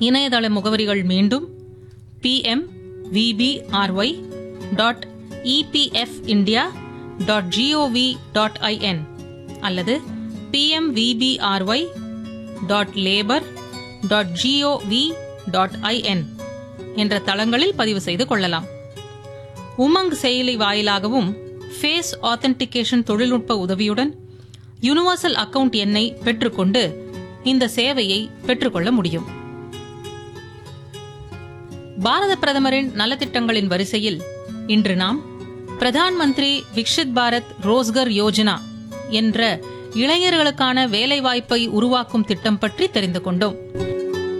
இணையதள முகவரிகள் மீண்டும் PM VPRY dot EPF India dot GOV dot IN அல்லது PMVPRY dot labour dot GOV dot IN என்ற தளங்களில் பதிவு செய்து கொள்ளலாம் உமங் செயலி வாயிலாகவும் ஃபேஸ் ஆத்தென்டிகேஷன் தொழில்நுட்ப உதவியுடன் யுனிவர்சல் அக்கவுண்ட் எண்ணை பெற்றுக்கொண்டு இந்த சேவையை பெற்றுக்கொள்ள முடியும் பாரத பிரதமரின் நலத்திட்டங்களின் வரிசையில் இன்று நாம் பிரதான் மந்திரி விக்ஷித் பாரத் ரோஸ்கர் யோஜனா என்ற இளைஞர்களுக்கான வேலைவாய்ப்பை உருவாக்கும் திட்டம் பற்றி தெரிந்து கொண்டோம்